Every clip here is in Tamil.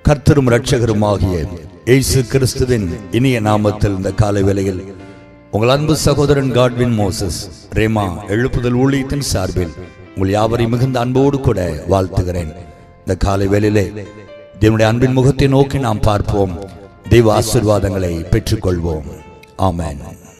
கர்த்தரும் இரட்சகருமாகிய இயேசு கிறிஸ்துவின் இனிய நாமத்தில் இந்த காலை வேளையில் உங்கள் அன்பு சகோதரன் காட்வின் மோசஸ் ரேமா எழுப்புதல் ஊழியத்தின் சார்பில் உங்கள் யாவரையும் மிகுந்த அன்போடு கூட வாழ்த்துகிறேன் இந்த காலை வேளையிலே தேவனுடைய அன்பின் முகத்தை நோக்கி நாம் பார்ப்போம் தெய்வ ஆசீர்வாதங்களை பெற்றுக்கொள்வோம் ஆமென்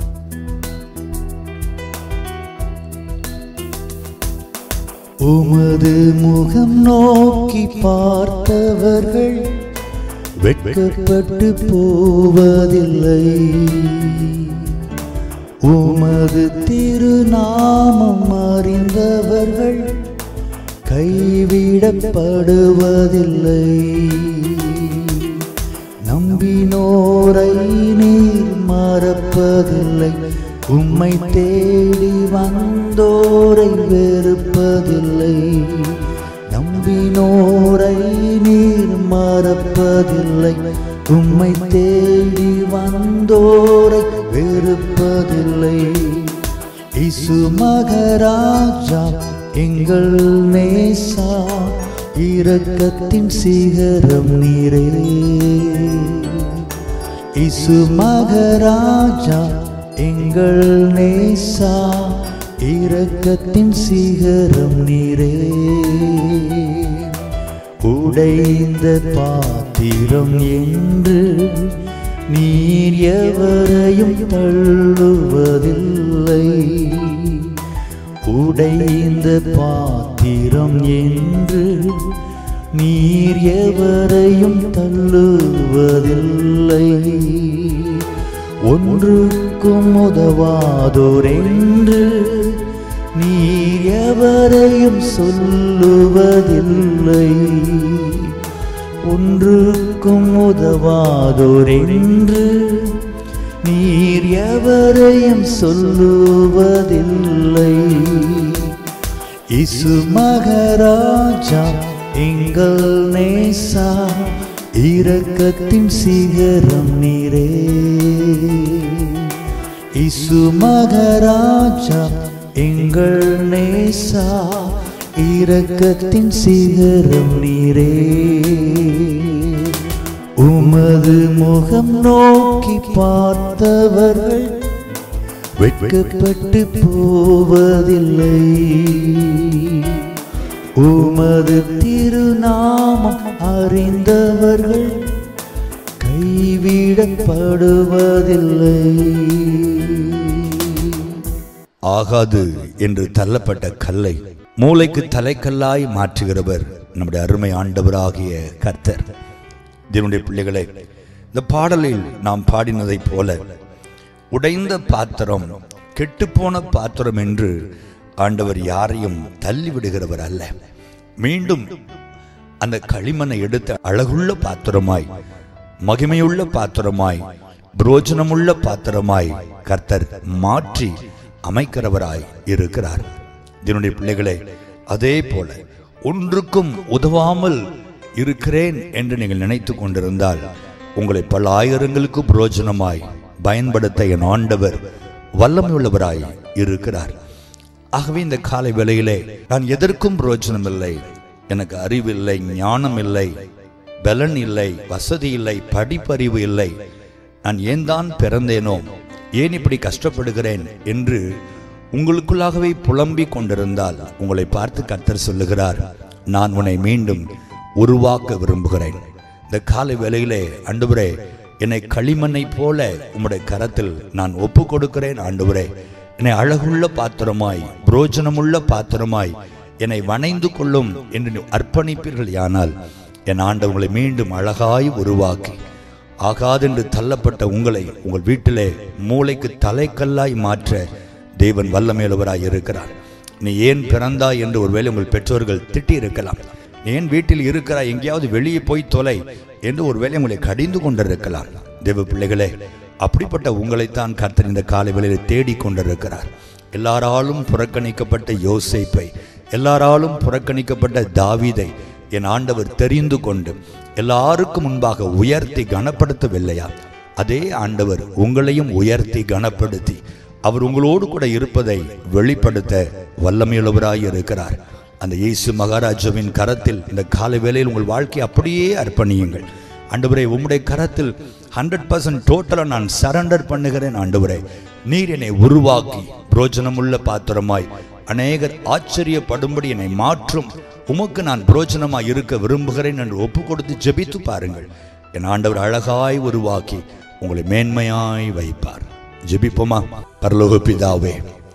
உமது முகம் நோக்கி பார்த்தவர்கள் வெட்கப்பட்டு போவதில்லை உமது திருநாமம் அறிந்தவர்கள் கைவிடப்படுவதில்லை நம்பினோரை நீர் மறப்பதில்லை உம்மை தேடி வந்தோரை வெறுப்பதில்லை நம்பினோரை நீர் மறப்பதில்லை உம்மை தேடி வந்தோரை வெறுப்பதில்லை இசு மகராஜா எங்கள் நேசா இரக்கத்தின் சிகரம் நீரே இசு மகராஜா எங்கள் நேசா இரக்கத்தின் சிகரம் நீரே உடைந்த பாத்திரம் என்று நீர் எவரையும் தள்ளுவதில்லை உடைந்த பாத்திரம் என்று நீர் எவரையும் தள்ளுவதில்லை ஒன்றுக்கும் உதவாதோர் என்று நீர் எவரையும் சொல்லுவதில்லை ஒன்றுக்கும் உதவாதோர் என்று நீர் எவரையும் சொல்லுவதில்லை இசு மகராஜா எங்கள் நேசா இரக்கத்தின் சிகரம் நீரே இசு மகராஜா எங்கள் நேசா இரக்கத்தின் சிகரம் நீரே உமது முகம் நோக்கி பார்த்தவர்கள் வெட்கப்பட்டு போவதில்லை உமது திருநாமம் அறிந்தவர்கள் கைவிடப்படுவதில்லை ஆகாது என்று தள்ளப்பட்ட கல்லை மூளைக்கு தலைக்கல்லாய் மாற்றுகிறவர் நம்முடைய அருமை ஆண்டவராகிய கர்த்தர் தேவனுடைய பிள்ளைகளை இந்த பாடலில் நாம் பாடினதைப் போல உடைந்த பாத்திரம் கெட்டுப்போன பாத்திரம் என்று ஆண்டவர் யாரையும் தள்ளி விடுகிறவர் அல்ல மீண்டும் அந்த களிமண்ணை எடுத்து அழகுள்ள பாத்திரமாய் மகிமையுள்ள பாத்திரமாய் புரோஜனமுள்ள பாத்திரமாய் கர்த்தர் மாற்றி அமைக்கிறவராய் இருக்கிறார் இதனுடைய பிள்ளைகளே அதே போல ஒன்றுக்கும் உதவாமல் இருக்கிறேன் என்று நீங்கள் நினைத்து கொண்டிருந்தால் உங்களை பல ஆயிரங்களுக்கு புரோஜனமாய் பயன்படுத்த என் ஆண்டவர் வல்லமையுள்ளவராய் இருக்கிறார் ஆகவே இந்த காலை வேளையிலே நான் எதற்கும் பிரயோஜனம் இல்லை எனக்கு அறிவில்லை ஞானம் இல்லை பலன் இல்லை வசதி இல்லை படிப்பறிவு இல்லை நான் ஏன் தான் பிறந்தேனோ ஏன் இப்படி கஷ்டப்படுகிறேன் என்று உங்களுக்குள்ளாகவே புலம்பிக் கொண்டிருந்தால் உங்களை பார்த்து கர்த்தர் சொல்லுகிறார் நான் உன்னை மீண்டும் உருவாக்க விரும்புகிறேன் இந்த காலை வேளையிலே ஆண்டவரே என்னை களிமண்ணை போல உம்முடைய கரத்தில் நான் ஒப்பு கொடுக்கிறேன் ஆண்டவரே என்னை அழகுள்ள பாத்திரமாய் புரோஜனமுள்ள பாத்திரமாய் என்னை வணைந்து கொள்ளும் என்று அர்ப்பணிப்பீர்கள் யானால் என் ஆண்டவங்களை மீண்டும் அழகாய் உருவாக்கி ஆகாதென்று தள்ளப்பட்ட உங்களை உங்கள் வீட்டிலே மூளைக்கு தலைக்கல்லாய் மாற்ற தேவன் வல்லமேலுவராய் இருக்கிறார் நீ ஏன் பிறந்தாய் என்று ஒருவேளை உங்கள் பெற்றோர்கள் திட்டி இருக்கலாம் நீ ஏன் வீட்டில் இருக்கிறாய் எங்கேயாவது வெளியே போய் தொலை என்று ஒருவேளை உங்களை கடிந்து கொண்டிருக்கலாம் தேவ பிள்ளைகளே அப்படிப்பட்ட உங்களைத்தான் கர்த்தர் இந்த காலை வேளையில் தேடிக் கொண்டிருக்கிறார் எல்லாராலும் புறக்கணிக்கப்பட்ட யோசேப்பை எல்லாராலும் புறக்கணிக்கப்பட்ட தாவீதை என் ஆண்டவர் தெரிந்து கொண்டு எல்லாருக்கும் முன்பாக உயர்த்தி கனப்படுத்தவில்லையா அதே ஆண்டவர் உங்களையும் உயர்த்தி கனப்படுத்தி அவர் உங்களோடு கூட இருப்பதை வெளிப்படுத்த வல்லமையுள்ளவராய் இருக்கிறார் அந்த இயேசு மகாராஜாவின் கரத்தில் இந்த காலை வேளையில் உங்கள் வாழ்க்கையை அப்படியே அர்ப்பணியுங்கள் ஆண்டவரே உம்முடைய கரத்தில் ஹண்ட்ரட் பர்சன்ட் டோட்டலாக நான் சரண்டர் பண்ணுகிறேன் ஆண்டவரே நீர் என்னை உருவாக்கி புரோஜனமுள்ள பாத்திரமாய் அநேகர் ஆச்சரியப்படும்படி என்னை மாற்றும் உமக்கு நான் புரோஜனமாய் இருக்க விரும்புகிறேன் என்று ஒப்பு கொடுத்து ஜெபித்து பாருங்கள் என் ஆண்டவர் அழகாய் உருவாக்கி உங்களை மேன்மையாய் வைப்பார் ஜெபிப்போமா பரலோக பிதாவே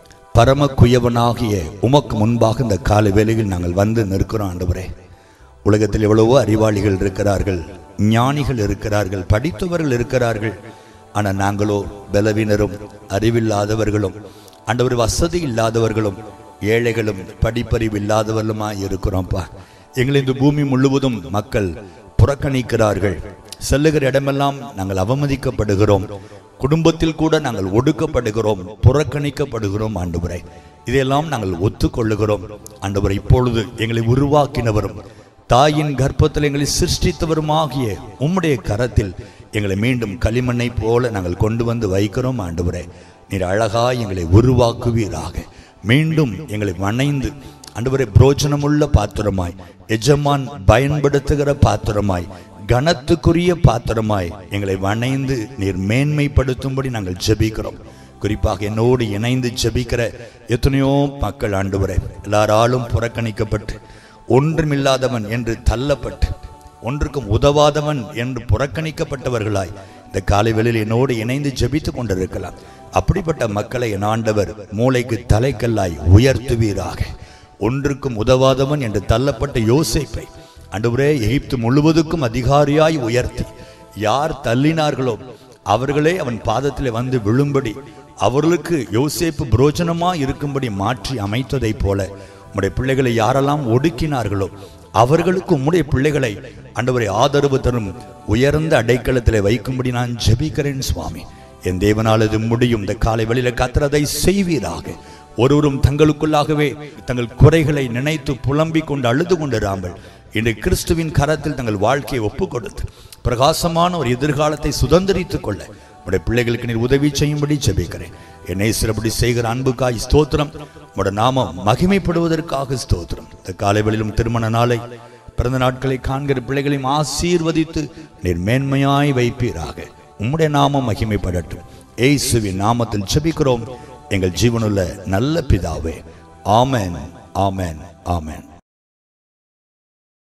பரம குயவனாகிய உமக்கு முன்பாக இந்த கால வேளையில் நாங்கள் வந்து நிற்கிறோம் ஆண்டவரே உலகத்தில் எவ்வளவோ அறிவாளிகள் இருக்கிறார்கள் ஞானிகள் இருக்கிறார்கள் படித்தவர்கள் இருக்கிறார்கள் ஆனால் நாங்களோ பலவீனரும் அறிவில்லாதவர்களும் ஆண்டவர் வசதி இல்லாதவர்களும் ஏழைகளும் படிப்பறிவு இல்லாதவர்களுமாய் இருக்கிறோம்ப்பா எங்களை இந்த பூமி முழுவதும் மக்கள் புறக்கணிக்கிறார்கள் செல்லுகிற இடமெல்லாம் நாங்கள் அவமதிக்கப்படுகிறோம் குடும்பத்தில் கூட நாங்கள் ஒடுக்கப்படுகிறோம் புறக்கணிக்கப்படுகிறோம் ஆண்டவரை இதையெல்லாம் நாங்கள் ஒத்துக்கொள்ளுகிறோம் ஆண்டவரை இப்பொழுது எங்களை உருவாக்கினவரும் தாயின் கர்ப்பத்தில் எங்களை சிருஷ்டித்தவருமாகிய உம்முடைய கரத்தில் எங்களை மீண்டும் களிமண்ணை போல நாங்கள் கொண்டு வந்து வைக்கிறோம் ஆண்டவரே நீர் அழகாய் எங்களை உருவாக்குவீராக மீண்டும் எங்களை வணைந்து ஆண்டவரே புரோஜனமுள்ள பாத்திரமாய் எஜமான் பயன்படுத்துகிற பாத்திரமாய் கனத்துக்குரிய பாத்திரமாய் எங்களை வணைந்து நீர் மேன்மைப்படுத்தும்படி நாங்கள் ஜெபிக்கிறோம் குறிப்பாக என்னோடு இணைந்து ஜெபிக்கிற எத்தனையோ மக்கள் ஆண்டவரே எல்லாராலும் புறக்கணிக்கப்பட்டு ஒன்றுமில்லாதவன் என்று தள்ளப்பட்டு ஒன்றுக்கும் உதவாதவன் என்று புறக்கணிக்கப்பட்டவர்களாய் இந்த காலை வேளையில் என்னோடு இணைந்து ஜெபித்துக் கொண்டிருக்கலாம் அப்படிப்பட்ட மக்களை என் ஆண்டவர் மூளைக்கு தலைக்கல்லாய் உயர்த்துவீராக ஒன்றுக்கும் உதவாதவன் என்று தள்ளப்பட்ட யோசேப்பை ஆண்டவரே எகிப்து முழுவதுக்கும் அதிகாரியாய் உயர்த்தி யார் தள்ளினார்களோ அவர்களே அவன் பாதத்தில் வந்து விழும்படி அவர்களுக்கு யோசேப்பு புரோஜனமா இருக்கும்படி மாற்றி அமைத்ததைப் போல உம்முடைய பிள்ளைகளை யாரெல்லாம் ஒடுக்கினார்களோ அவர்களுக்கு உம்முடைய பிள்ளைகளை ஆண்டவரை ஆதரவு தரும் உயர்ந்த அடைக்கலத்தில் வைக்கும்படி நான் ஜெபிக்கிறேன் சுவாமி என் தேவனால் இது முடியும் இந்த காலை வெளியில கத்திரதை செய்வீராக ஒருவரும் தங்களுக்குள்ளாகவே தங்கள் குறைகளை நினைத்து புலம்பிக் கொண்டு அழுது கொண்டிராமல் இன்று கிறிஸ்துவின் கரத்தில் தங்கள் வாழ்க்கையை ஒப்புக் கொடுத்து பிரகாசமான ஒரு எதிர்காலத்தை சுதந்திரித்துக் கொள்ள உடைய பிள்ளைகளுக்கு நீர் உதவி செய்யும்படி ஜெபிக்கிறேன் என்னை சிறப்படி செய்கிற அன்புக்காய் ஸ்தோத்திரம் உடைய நாமம் மகிமைப்படுவதற்காக ஸ்தோத்திரம் இந்த காலைவெளியிலும் திருமண நாளை பிறந்த நாட்களை காண்கிற பிள்ளைகளையும் ஆசீர்வதித்து நீர் மேன்மையாய் வைப்பீராக உம்முடைய நாமம் மகிமைப்படட்டும் ஏசுவின் நாமத்தில் ஜெபிக்கிறோம் எங்கள் ஜீவனுள்ள நல்ல பிதாவே ஆமென் ஆமென் ஆமென்